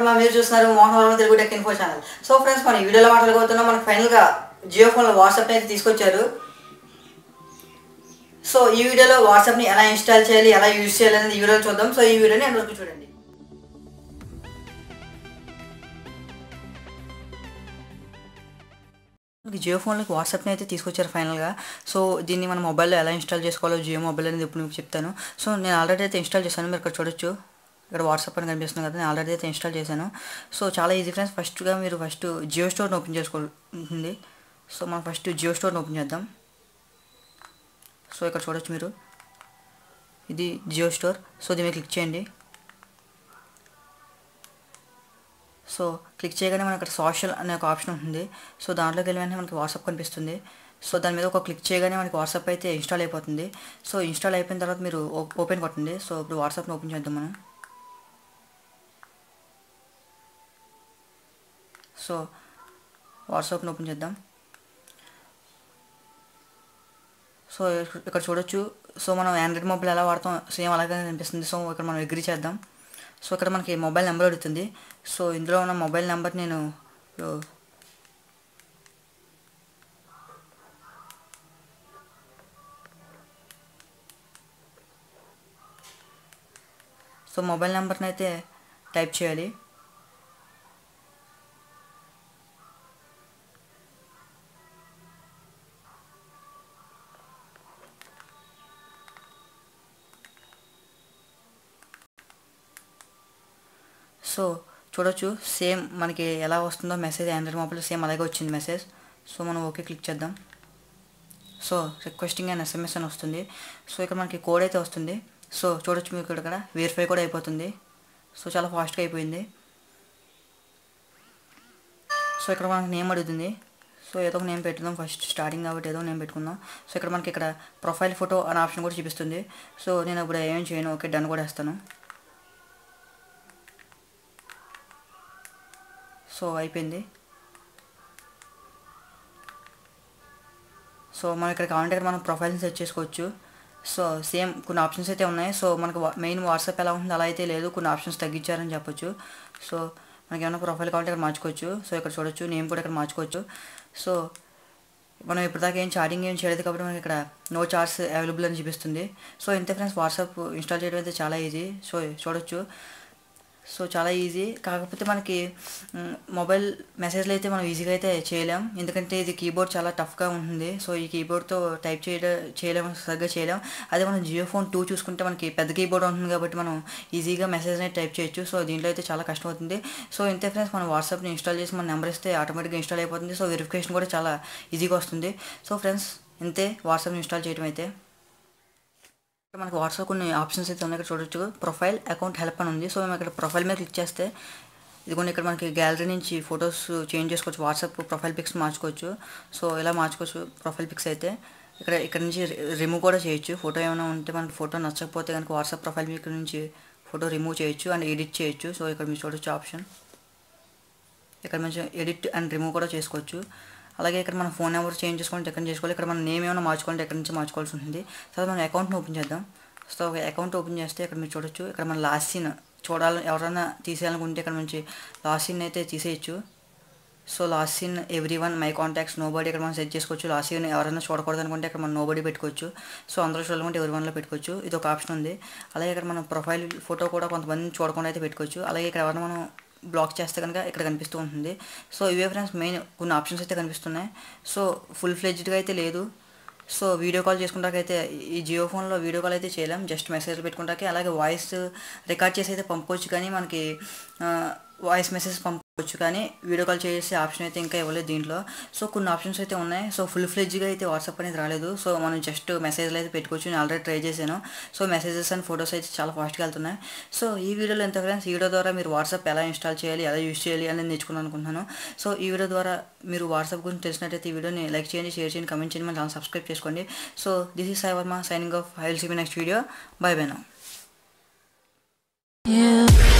వర్మ మీరు చూస్తున్నారు Mohan Varma Telugu tech info channel so friends మన ఈ వీడియోలో మాట్లాడుకోతున్నాం మనకు ఫైనల్గా జియో ఫోన్లో వాట్సాప్ అయితే తీసుకొచ్చారు సో ఈ వీడియోలో వాట్సాప్ని ఎలా ఇన్స్టాల్ చేయాలి ఎలా యూజ్ చేయాలి అనేది ఈ వీడియోలో చూద్దాం సో ఈ వీడియోని అందరికీ చూడండి మనకి జియో ఫోన్లోకి వాట్సాప్ని అయితే తీసుకొచ్చారు ఫైనల్గా సో దీన్ని మన మొబైల్లో ఎలా ఇన్స్టాల్ చేసుకోవాలో జియో మొబైల్ అనేది ఇప్పుడు మీకు చెప్తాను సో నేను ఆల్రెడీ అయితే ఇన్స్టాల్ చేశాను మీరు ఇక్కడ చూడొచ్చు ఇక్కడ వాట్సాప్ అని కనిపిస్తుంది కదా నేను ఆల్రెడీ అయితే ఇన్స్టాల్ చేశాను సో చాలా ఈజీ ఫ్రెండ్స్ ఫస్ట్గా మీరు ఫస్ట్ జియో స్టోర్ని ఓపెన్ చేసుకోవాలి సో మనం ఫస్ట్ జియో స్టోర్ని ఓపెన్ చేద్దాం సో ఇక్కడ చూడొచ్చు మీరు ఇది జియో స్టోర్ సో దీని మీద క్లిక్ చేయండి సో క్లిక్ చేయగానే మనకి అక్కడ సోషల్ అనే ఒక ఆప్షన్ ఉంటుంది సో దాంట్లోకి వెళ్ళి వెంటనే మనకి వాట్సాప్ కనిపిస్తుంది సో దాని మీద ఒక క్లిక్ చేయగానే మనకి వాట్సాప్ అయితే ఇన్స్టాల్ అయిపోతుంది సో ఇన్స్టాల్ అయిపోయిన తర్వాత మీరు ఓపెన్ కొట్టండి సో ఇప్పుడు వాట్సాప్ని ఓపెన్ చేద్దాం మనం సో వాట్సాప్ని ఓపెన్ చేద్దాం సో ఇక్కడ చూడొచ్చు సో మనం ఆండ్రాయిడ్ మొబైల్ ఎలా వాడతాం సేమ్ అలాగే అనిపిస్తుంది సో ఇక్కడ మనం అగ్రీ చేద్దాం సో ఇక్కడ మనకి మొబైల్ నెంబర్ అడుగుతుంది సో ఇందులో ఉన్న మొబైల్ నెంబర్ నేను సో మొబైల్ నెంబర్ని అయితే టైప్ చేయాలి సో చూడొచ్చు సేమ్ మనకి ఎలా వస్తుందో మెసేజ్ ఆండ్రాయిడ్ మొబైల్ సేమ్ అలాగే వచ్చింది మెసేజ్ సో మనం ఓకే క్లిక్ చేద్దాం సో రిక్వెస్టింగ్ అండ్ ఎస్ఎంఎస్ అని వస్తుంది సో ఇక్కడ మనకి కోడ్ అయితే వస్తుంది సో చూడొచ్చు మీకు ఇక్కడ వెరిఫై కూడా అయిపోతుంది సో చాలా ఫాస్ట్గా అయిపోయింది సో ఇక్కడ మనకి నేమ్ అడుగుతుంది సో ఏదో ఒక నేమ్ పెట్టుదాం ఫస్ట్ స్టార్టింగ్ కాబట్టి ఏదో నేమ్ పెట్టుకుందాం సో ఇక్కడ మనకి ఇక్కడ ప్రొఫైల్ ఫోటో అనే ఆప్షన్ కూడా చూపిస్తుంది సో నేను ఇప్పుడు ఏం చేయను ఓకే డన్ కూడా వేస్తాను సో అయిపోయింది సో మనం ఇక్కడ కావాలంటే ఇక్కడ మనం ప్రొఫైల్ని సెట్ చేసుకోవచ్చు సో సేమ్ కొన్ని ఆప్షన్స్ అయితే ఉన్నాయి సో మనకు మెయిన్ వాట్సాప్ ఎలా ఉంటుంది అలా అయితే లేదు కొన్ని ఆప్షన్స్ తగ్గించారని చెప్పొచ్చు సో మనకి ఏమైనా ప్రొఫైల్ కావాలంటే ఇక్కడ మార్చుకోవచ్చు సో ఇక్కడ చూడొచ్చు నేమ్ కూడా ఇక్కడ మార్చుకోవచ్చు సో మనం ఇప్పటిదాకా ఏం చాటింగ్ ఏం చేయలేదు కాబట్టి మనకి ఇక్కడ నో చార్ట్స్ అవైలబుల్ అని చూపిస్తుంది సో ఇంతే ఫ్రెండ్స్ వాట్సాప్ ఇన్స్టాల్ చేయడం అయితే చాలా ఈజీ సో చూడొచ్చు సో చాలా ఈజీ కాకపోతే మనకి మొబైల్ మెసేజ్లు అయితే మనం ఈజీగా అయితే చేయలేం ఎందుకంటే ఇది కీబోర్డ్ చాలా టఫ్గా ఉంటుంది సో ఈ కీబోర్డ్తో టైప్ చేయడం చేయలేం సరిగ్గా చేయలేం అదే మనం జియో ఫోన్ టూ చూసుకుంటే మనకి పెద్ద కీబోర్డ్ ఉంటుంది కాబట్టి మనం ఈజీగా మెసేజ్ అనేది టైప్ చేయొచ్చు సో దీంట్లో అయితే చాలా కష్టం అవుతుంది సో ఇంతే ఫ్రెండ్స్ మనం వాట్సాప్ని ఇన్స్టాల్ చేసి మన నెంబర్ ఇస్తే ఆటోమేటిక్గా ఇన్స్టాల్ అయిపోతుంది సో వెరిఫికేషన్ కూడా చాలా ఈజీగా వస్తుంది సో ఫ్రెండ్స్ ఇంతే వాట్సాప్ని ఇన్స్టాల్ చేయడం అయితే మనకి వాట్సాప్ కొన్ని ఆప్షన్స్ అయితే ఉన్నాయి ఇక్కడ చూడొచ్చు ప్రొఫైల్ అకౌంట్ హెల్ప్ అని ఉంది సో మేము ఇక్కడ ప్రొఫైల్ మీద క్లిక్ చేస్తే ఇదిగోండి ఇక్కడ మనకి గ్యాలరీ నుంచి ఫొటోస్ చేంజ్ చేసుకోవచ్చు వాట్సాప్ ప్రొఫైల్ పిక్స్ మార్చుకోవచ్చు సో ఇలా మార్చుకోవచ్చు ప్రొఫైల్ పిక్స్ అయితే ఇక్కడ ఇక్కడ నుంచి రిమూవ్ కూడా చేయొచ్చు ఫోటో ఏమైనా ఉంటే మనకి ఫోటో నచ్చకపోతే కనుక వాట్సాప్ ప్రొఫైల్ పిక్ నుంచి ఫోటో రిమూవ్ చేయొచ్చు అండ్ ఎడిట్ చేయొచ్చు సో ఇక్కడ మీరు చూడొచ్చు ఆప్షన్ ఇక్కడ మంచి ఎడిట్ అండ్ రిమూవ్ కూడా చేసుకోవచ్చు అలాగే ఇక్కడ మన ఫోన్ నెంబర్ చేంజ్ చేసుకోవాలంటే ఎక్కడ చేసుకోవాలి ఇక్కడ మన నేమ్ ఏమైనా మార్చుకోవాలంటే ఎక్కడి నుంచి మార్చుకోవాల్సి ఉంటుంది తర్వాత మన అకౌంట్ని ఓపెన్ చేద్దాం సో ఒక అకౌంట్ ఓపెన్ చేస్తే ఇక్కడ మీరు చూడొచ్చు ఇక్కడ మన లాస్ట్ సీన్ చూడాలని ఎవరైనా తీసేయాలనుకుంటే ఇక్కడ నుంచి లాస్ట్ సీన్ అయితే తీసేయచ్చు so last seen everyone my contacts nobody ఇక్కడ మనం సెట్ చేసుకోవచ్చు లాస్ట్ సీన్ ఎవరైనా చూడకూడదు అనుకుంటే ఇక్కడ మనం నో బడీ పెట్టుకోవచ్చు సో అందరూ చూడాలంటే ఎవరి వన్లో పెట్టుకోవచ్చు ఇది ఒక ఆప్షన్ ఉంది అలాగే ఇక్కడ మన ప్రొఫైల్ ఫోటో కూడా కొంతమంది చూడకుండా అయితే పెట్టుకోవచ్చు అలాగే ఇక్కడ ఎవరైనా మనం బ్లాక్ చేస్తే కనుక ఇక్కడ కనిపిస్తూ ఉంటుంది సో ఇవే ఫ్రెండ్స్ మెయిన్ కొన్ని ఆప్షన్స్ అయితే కనిపిస్తున్నాయి సో ఫుల్ ఫ్లెడ్జ్డ్గా అయితే లేదు సో వీడియో కాల్ చేసుకుంటాకైతే ఈ జియో ఫోన్లో వీడియో కాల్ అయితే చేయలేం జస్ట్ మెసేజ్లు పెట్టుకుంటాకే అలాగే వాయిస్ రికార్డ్ చేసి అయితే పంపుకోవచ్చు కానీ మనకి వాయిస్ మెసేజ్ పంపుకోవచ్చు కానీ వీడియో కాల్ చేసే ఆప్షన్ అయితే ఇంకా ఇవ్వలేదు దీంట్లో సో కొన్ని ఆప్షన్స్ అయితే ఉన్నాయి సో ఫుల్ ఫ్లెడ్జ్గా అయితే వాట్సాప్ అనేది రాలేదు సో మనం జస్ట్ మెసేజ్లు అయితే పెట్టుకోవచ్చు నేను ఆల్రెడీ ట్రై చేశాను సో మెసేజెస్ అండ్ ఫొటోస్ అయితే చాలా ఫాస్ట్గా వెళ్తున్నాయి సో ఈ వీడియోలో ఎంత ఫ్రెండ్స్ ఈ వీడియో ద్వారా మీరు వాట్సాప్ ఎలా ఇన్స్టాల్ చేయాలి ఎలా యూస్ చేయాలి అనేది నేర్చుకున్నాను అనుకుంటున్నాను సో ఈ వీడియో ద్వారా మీరు వాట్సాప్ గురించి తెలిసినట్టయితే ఈ వీడియోని లైక్ చేయండి షేర్ చేయండి కమెంట్ చేయండి మన ఛానల్ సబ్స్క్రైబ్ చేసుకోండి so this is Sai Varma signing off I will see మీ నెక్స్ట్ వీడియో బై బై నా Yeah.